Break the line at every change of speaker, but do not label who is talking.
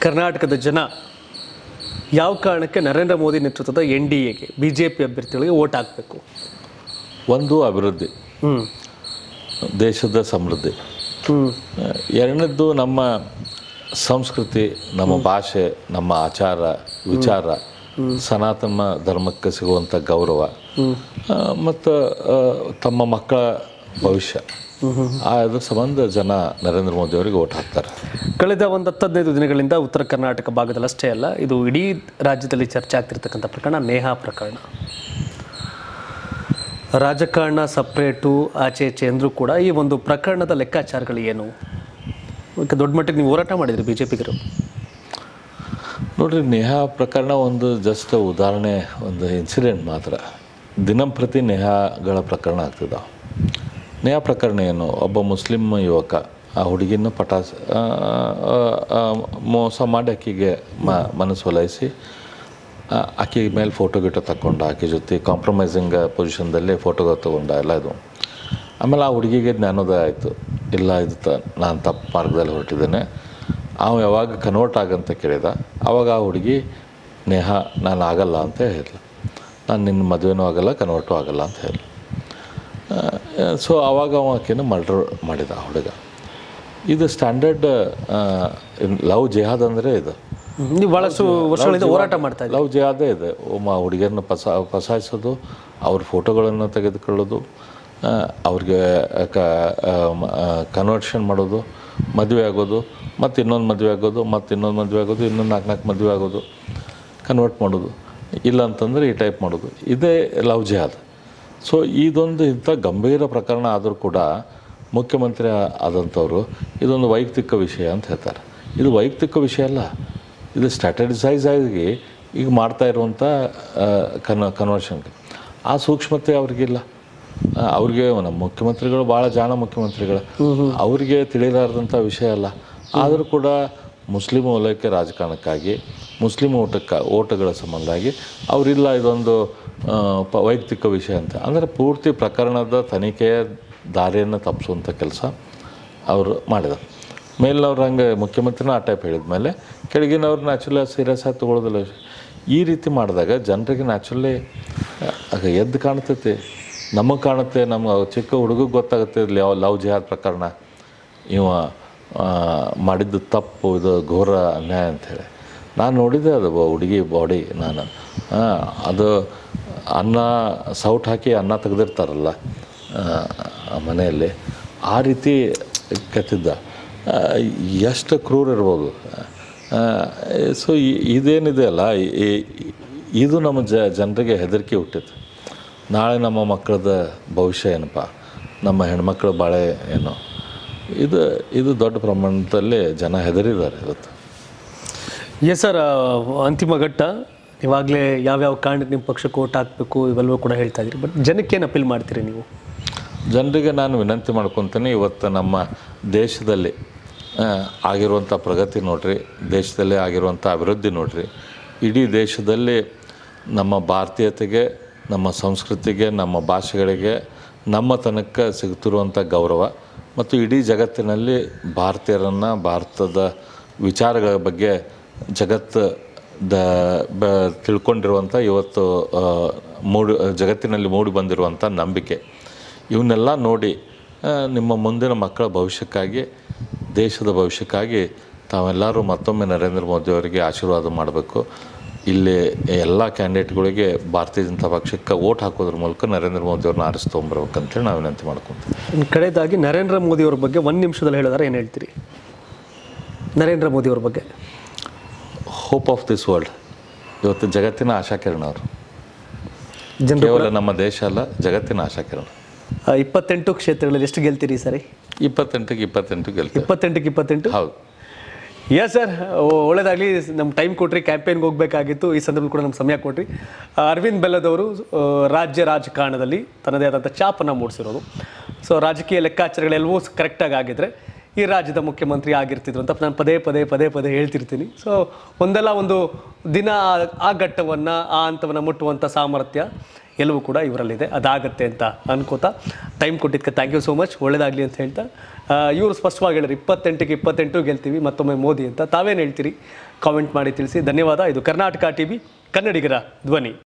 ಕರ್ನಾಟಕದ ಜನ ಯಾವ ಕಾರಣಕ್ಕೆ ನರೇಂದ್ರ ಮೋದಿ ನೇತೃತ್ವದ ಎನ್ ಡಿ ಎಗೆ ಬಿ ಜೆ ಪಿ ಅಭ್ಯರ್ಥಿಗಳಿಗೆ ಓಟ್ ಹಾಕಬೇಕು
ಒಂದು ಅಭಿವೃದ್ಧಿ
ಹ್ಞೂ
ದೇಶದ ಸಮೃದ್ಧಿ
ಹ್ಞೂ
ಎರಡನೇದ್ದು ನಮ್ಮ ಸಂಸ್ಕೃತಿ ನಮ್ಮ ಭಾಷೆ ನಮ್ಮ ಆಚಾರ ವಿಚಾರ ಸನಾತನ ಧರ್ಮಕ್ಕೆ ಸಿಗುವಂಥ ಗೌರವ ಮತ್ತು ತಮ್ಮ ಮಕ್ಕಳ ಭವಿಷ್ಯ ಆ ಅದ್ರ ಸಂಬಂಧ ಜನ ನರೇಂದ್ರ ಮೋದಿ ಅವರಿಗೆ ಓಟ್ ಹಾಕ್ತಾರೆ
ಕಳೆದ ಒಂದು ಹತ್ತು ಹದಿನೈದು ದಿನಗಳಿಂದ ಉತ್ತರ ಕರ್ನಾಟಕ ಭಾಗದಲ್ಲಿ ಅಷ್ಟೇ ಅಲ್ಲ ಇದು ಇಡೀ ರಾಜ್ಯದಲ್ಲಿ ಚರ್ಚೆ ಆಗ್ತಿರ್ತಕ್ಕಂಥ ಪ್ರಕರಣ ನೇಹಾ ಪ್ರಕರಣ ರಾಜಕಾರಣ ಸಪ್ರೇಟು ಆಚೆ ಈಚೆ ಅಂದರೂ ಕೂಡ ಈ ಒಂದು ಪ್ರಕರಣದ ಲೆಕ್ಕಾಚಾರಗಳು ಏನು ಅದಕ್ಕೆ ದೊಡ್ಡ ಮಟ್ಟಿಗೆ ನೀವು ಹೋರಾಟ ಮಾಡಿದ್ರಿ ಬಿ ಜೆ ಪಿಗರು
ನೋಡ್ರಿ ನೇಹಾ ಪ್ರಕರಣ ಒಂದು ಜಸ್ಟ್ ಉದಾಹರಣೆ ಒಂದು ಇನ್ಸಿಡೆಂಟ್ ಮಾತ್ರ ದಿನಂಪ್ರತಿ ನೇಹಾಗಳ ಪ್ರಕರಣ ಆಗ್ತದ ನೇಹಾ ಪ್ರಕರಣ ಏನು ಒಬ್ಬ ಮುಸ್ಲಿಂ ಯುವಕ ಆ ಹುಡುಗಿನ ಪಟಾಸ್ ಆ, ಆ, ಆ, ಮೋಸ ಮಾಡಿ ಆಕೆಗೆ ಮ ಮನಸ್ಸು ಒಲಾಯಿಸಿ ಆ, ಆಕೆ ಮೇಲೆ ಫೋಟೋ ಗಿಟೋ ತಗೊಂಡ ಆಕೆ ಜೊತೆ ಕಾಂಪ್ರಮೈಸಿಂಗ್ ಪೊಸಿಷನ್ದಲ್ಲಿ ಫೋಟೋ ತಗೊಂಡ ಎಲ್ಲ ಇದು ಆಮೇಲೆ ಆ ಹುಡುಗಿಗೆ ಜ್ಞಾನೋದಯ ಆಯಿತು ಇಲ್ಲ ಇದು ತ ನಾನು ತಪ್ಪು ಮಾರ್ಗದಲ್ಲಿ ಹೊರಟಿದ್ದೇನೆ ಅವ ಯಾವಾಗ ಕನ್ವರ್ಟ್ ಆಗಂತ ಕೇಳಿದ ಆವಾಗ ಆ ಹುಡುಗಿ ನೇಹ ನಾನು ಆಗಲ್ಲ ಅಂತ ಹೇಳಿದ್ಲು ನಾನು ನಿನ್ನ ಮದುವೆನೂ ಆಗಲ್ಲ ಕನ್ವರ್ಟು ಆಗಲ್ಲ ಅಂತ ಹೇಳಿ ಸೊ ಆವಾಗ ಅವ ಆಕೆನ ಮರ್ಡರ್ ಮಾಡಿದ ಆ ಹುಡುಗ ಇದು ಸ್ಟ್ಯಾಂಡರ್ಡ್ ಲವ್ ಜಿಹಾದ್ ಅಂದರೆ ಇದು
ನೀವು ಭಾಳಷ್ಟು ವರ್ಷಗಳಿಂದ ಹೋರಾಟ ಮಾಡ್ತಾ ಇದ್ದೀರಿ
ಲವ್ ಜಿಹಾದೇ ಇದೆ ಒಮ್ಮ ಹುಡುಗಿಯರನ್ನ ಪಸ ಫಸಾಯಿಸೋದು ಅವ್ರ ಫೋಟೋಗಳನ್ನು ತೆಗೆದುಕೊಳ್ಳೋದು ಆ, ಅವ್ರಿಗೆ ಕ ಕನ್ವರ್ಷನ್ ಮಾಡೋದು ಮದುವೆ ಆಗೋದು ಮತ್ತು ಇನ್ನೊಂದು ಮದುವೆ ಆಗೋದು ಮತ್ತು ಇನ್ನೊಂದು ಮದುವೆ ಆಗೋದು ಇನ್ನೊಂದು ನಾಲ್ಕು ನಾಲ್ಕು ಮದುವೆ ಆಗೋದು ಕನ್ವರ್ಟ್ ಮಾಡೋದು ಇಲ್ಲ ಅಂತಂದರೆ ಈ ಟೈಪ್ ಮಾಡೋದು ಇದೇ ಲವ್ ಜಿಹಾದ್ ಸೊ ಇದೊಂದು ಇಂಥ ಗಂಭೀರ ಪ್ರಕರಣ ಆದರೂ ಕೂಡ ಮುಖ್ಯಮಂತ್ರಿ ಆದಂಥವ್ರು ಇದೊಂದು ವೈಯಕ್ತಿಕ ವಿಷಯ ಅಂತ ಹೇಳ್ತಾರೆ ಇದು ವೈಯಕ್ತಿಕ ವಿಷಯ ಅಲ್ಲ ಇದು ಸ್ಟ್ರಾಟಜಿಸೈಸ್ ಆಗಿ ಈಗ ಮಾಡ್ತಾ ಇರುವಂಥ ಕನ್ ಕನ್ವರ್ಷನ್ಗೆ ಆ ಸೂಕ್ಷ್ಮತೆ ಅವ್ರಿಗಿಲ್ಲ ಆ, ಅವ್ರಿಗೆ ನಮ್ಮ ಮುಖ್ಯಮಂತ್ರಿಗಳು ಭಾಳ ಜಾಣ ಮುಖ್ಯಮಂತ್ರಿಗಳು ಅವ್ರಿಗೆ ತಿಳಿಲಾರ್ದಂಥ ವಿಷಯ ಅಲ್ಲ ಆದರೂ ಕೂಡ ಮುಸ್ಲಿಂ ವಲಯಕ್ಕೆ ರಾಜಕಾರಣಕ್ಕಾಗಿ ಮುಸ್ಲಿಂ ಓಟಕ್ಕೆ ಓಟಗಳ ಸಂಬಂಧಾಗಿ ಅವರಿಲ್ಲ ಇದೊಂದು ಆ, ಪ ವೈಯಕ್ತಿಕ ವಿಷಯ ಅಂತ ಅಂದರೆ ಪೂರ್ತಿ ಪ್ರಕರಣದ ತನಿಖೆಯ ದಾರಿಯನ್ನು ತಪ್ಪಿಸುವಂಥ ಕೆಲಸ ಅವರು ಮಾಡಿದರು ಮೇಲಿನವ್ರು ಹಂಗೆ ಮುಖ್ಯಮಂತ್ರಿನ ಆ ಟೈಪ್ ಹೇಳಿದ ಮೇಲೆ ಕೆಳಗಿನವ್ರು ನ್ಯಾಚುರಲಿ ಸೀರಿಯಸ್ ಆಗಿ ತೊಗೊಳೋದಿಲ್ಲ ಈ ರೀತಿ ಮಾಡಿದಾಗ ಜನರಿಗೆ ನ್ಯಾಚುರಲಿ ಆಗ ಎದ್ದು ಕಾಣ್ತೈತಿ ನಮಗೆ ಕಾಣುತ್ತೆ ನಮ್ಗೆ ಚಿಕ್ಕ ಹುಡುಗಗೆ ಗೊತ್ತಾಗುತ್ತೆ ಲವ್ ಲವ್ ಜಿಹಾದ್ ಪ್ರಕರಣ ಇವ ಆ, ಮಾಡಿದ್ದು ತಪ್ಪು ಇದು ಘೋರ ಅನ್ಯಾಯ ಅಂಥೇಳಿ ನಾನು ನೋಡಿದ್ದೆ ಅದು ಬ- ಹುಡುಗಿ ಬಾಡಿ ನಾನು ಆ, ಅದು ಅನ್ನ ಸೌಟ್ ಹಾಕಿ ಅನ್ನ ತೆಗೆದಿರ್ತಾರಲ್ಲ ಆ ಮನೆಯಲ್ಲಿ ಆ ರೀತಿ ಕೆತ್ತಿದ್ದ ಆ, ಎಷ್ಟು ಕ್ರೂರ ಇರ್ಬೋದು ಸೊ ಇದೇನಿದೆ ಅಲ್ಲ ಈ- ಈ- ಇದು ನಮ್ಮ ಜ ಜನರಿಗೆ ಹೆದರಿಕೆ ಹುಟ್ಟಿತ್ತು ನಾಳೆ ನಮ್ಮ ಮಕ್ಕಳದ ಭವಿಷ್ಯ ಏನಪ್ಪ ನಮ್ಮ ಹೆಣ್ಮಕ್ಳ ಬಾಳೆ ಏನು ಇದು ಇದು ದೊಡ್ಡ ಪ್ರಮಾಣದಲ್ಲಿ ಜನ ಹೆದರಿದ್ದಾರೆ ಇವತ್ತು
ಎಸ್ ಸರ್ ಅಂತಿಮ ಘಟ್ಟ ಇವಾಗಲೇ ಯಾವ್ಯಾವ ಕಾರಣಕ್ಕೆ ನಿಮ್ಮ ಪಕ್ಷಕ್ಕೆ ಓಟ್ ಹಾಕಬೇಕು ಇವೆಲ್ಲವೂ ಕೂಡ ಹೇಳ್ತಾ ಇದ್ದೀರಿ ಬಟ್ ಜನಕ್ಕೇನು ಅಪೀಲ್ ಮಾಡ್ತೀರಿ ನೀವು
ಜನರಿಗೆ ನಾನು ವಿನಂತಿ ಮಾಡ್ಕೊತೀನಿ ಇವತ್ತು ನಮ್ಮ ದೇಶದಲ್ಲಿ ಆ, ಆಗಿರುವಂಥ ಪ್ರಗತಿ ನೋಡ್ರಿ ದೇಶದಲ್ಲಿ ಆಗಿರುವಂಥ ಅಭಿವೃದ್ಧಿ ನೋಡ್ರಿ ಇಡೀ ದೇಶದಲ್ಲಿ ನಮ್ಮ ಭಾರತೀಯತೆಗೆ ನಮ್ಮ ಸಂಸ್ಕೃತಿಗೆ ನಮ್ಮ ಭಾಷೆಗಳಿಗೆ ನಮ್ಮ ತನಕ ಸಿಗ್ತಿರುವಂಥ ಗೌರವ ಮತ್ತು ಇಡೀ ಜಗತ್ತಿನಲ್ಲಿ ಭಾರತೀಯರನ್ನು ಭಾರತದ ವಿಚಾರಗಳ ಬಗ್ಗೆ ಜಗತ್ತು ದ ಬ ತಿಳ್ಕೊಂಡಿರುವಂಥ ಇವತ್ತು ಆ, ಮೂಡಿ ಜಗತ್ತಿನಲ್ಲಿ ಮೂಡಿ ಬಂದಿರುವಂಥ ನಂಬಿಕೆ ಇವನ್ನೆಲ್ಲ ನೋಡಿ ಆ, ನಿಮ್ಮ ಮುಂದಿನ ಮಕ್ಕಳ ಭವಿಷ್ಯಕ್ಕಾಗಿ ದೇಶದ ಭವಿಷ್ಯಕ್ಕಾಗಿ ತಾವೆಲ್ಲರೂ ಮತ್ತೊಮ್ಮೆ ನರೇಂದ್ರ ಮೋದಿ ಅವರಿಗೆ ಆಶೀರ್ವಾದ ಮಾಡಬೇಕು ಇಲ್ಲಿ ಎಲ್ಲ ಕ್ಯಾಂಡಿಡೇಟ್ಗಳಿಗೆ ಭಾರತೀಯ ಜನತಾ ಪಕ್ಷಕ್ಕೆ ಓಟ್ ಹಾಕೋದ್ರ ಮೂಲಕ ನರೇಂದ್ರ ಮೋದಿ ಅವ್ರನ್ನ ಆರಿಸ್ತೊಗೊಂಬರ್ಬೇಕಂತೇಳಿ ನಾವು ವಿನಂತಿ ಮಾಡ್ಕೊತೀವಿ
ಇನ್ನು ಕಡೆಯದಾಗಿ ನರೇಂದ್ರ ಮೋದಿ ಅವ್ರ ಬಗ್ಗೆ ಒಂದು ನಿಮಿಷದಲ್ಲಿ ಹೇಳಿದಾರೆ ಏನು ಹೇಳ್ತೀರಿ ನರೇಂದ್ರ ಮೋದಿ ಅವ್ರ ಬಗ್ಗೆ
ಹೋಪ್ ಆಫ್ ದಿಸ್ ವರ್ಲ್ಡ್ ಇವತ್ತು ಜಗತ್ತಿನ ಆಶಾಕಿರಣ ಅವರು
ಜನರು
ಕೇವಲ ನಮ್ಮ ದೇಶ ಅಲ್ಲ ಜಗತ್ತಿನ ಆಶಾಕಿರಣ
ಇಪ್ಪತ್ತೆಂಟು ಕ್ಷೇತ್ರಗಳಲ್ಲಿ ಎಷ್ಟು ಗೆಲ್ತೀರಿ ಸರಿ
ಇಪ್ಪತ್ತೆಂಟಿಗೆ ಇಪ್ಪತ್ತೆಂಟು ಗೆಲ್ತೇವೆ
ಇಪ್ಪತ್ತೆಂಟಕ್ಕೆ ಇಪ್ಪತ್ತೆಂಟು
ಹೌದು
ಎಸ್ ಸರ್ ಒಳ್ಳೇದಾಗಲಿ ನಮ್ಮ ಟೈಮ್ ಕೊಟ್ರಿ ಕ್ಯಾಂಪೇನ್ಗೆ ಹೋಗಬೇಕಾಗಿತ್ತು ಈ ಸಂದರ್ಭದಲ್ಲಿ ಕೂಡ ನಮ್ಮ ಸಮಯ ಕೊಟ್ರಿ ಆ, ಅರವಿಂದ್ ಬೆಲ್ಲದವರು ಆ, ರಾಜ್ಯ ರಾಜಕಾರಣದಲ್ಲಿ ತನ್ನದೇ ಆದಂಥ ಛಾಪನ್ನು ಮೂಡಿಸಿರೋದು ಸೊ ರಾಜಕೀಯ ಲೆಕ್ಕಾಚಾರಗಳೆಲ್ಲವೂ ಕರೆಕ್ಟಾಗಿ ಆಗಿದ್ರೆ ಈ ರಾಜ್ಯದ ಮುಖ್ಯಮಂತ್ರಿ ಆಗಿರ್ತಿದ್ರು ಅಂತ ನಾನು ಪದೇ ಪದೇ ಪದೇ ಪದೇ ಹೇಳ್ತಿರ್ತೀನಿ ಸೊ ಒಂದಲ್ಲ ಒಂದು ದಿನ ಆ- ಆ ಘಟ್ಟವನ್ನು ಆ ಹಂತವನ್ನು ಮುಟ್ಟುವಂಥ ಸಾಮರ್ಥ್ಯ ಎಲ್ಲವೂ ಕೂಡ ಇವರಲ್ಲಿದೆ ಅದಾಗತ್ತೆ ಅಂತ ಅನ್ಕೋತಾ ಟೈಮ್ ಕೊಟ್ಟಿದ್ದಕ್ಕೆ ಥ್ಯಾಂಕ್ ಯು ಸೋ ಮಚ್ ಒಳ್ಳೇದಾಗಲಿ ಅಂತ ಹೇಳ್ತಾ ಇವರು ಸ್ಪಷ್ಟವಾಗಿ ಹೇಳಿದ್ರು ಇಪ್ಪತ್ತೆಂಟಕ್ಕೆ ಇಪ್ಪತ್ತೆಂಟು ಗೆಲ್ತೀವಿ ಮತ್ತೊಮ್ಮೆ ಮೋದಿ ಅಂತ ತಾವೇನು ಹೇಳ್ತೀರಿ ಕಾಮೆಂಟ್ ಮಾಡಿ ತಿಳಿಸಿ ಧನ್ಯವಾದ ಇದು ಕರ್ನಾಟಕ ಟಿವಿ ಕನ್ನಡಿಗರ ಧ್ವನಿ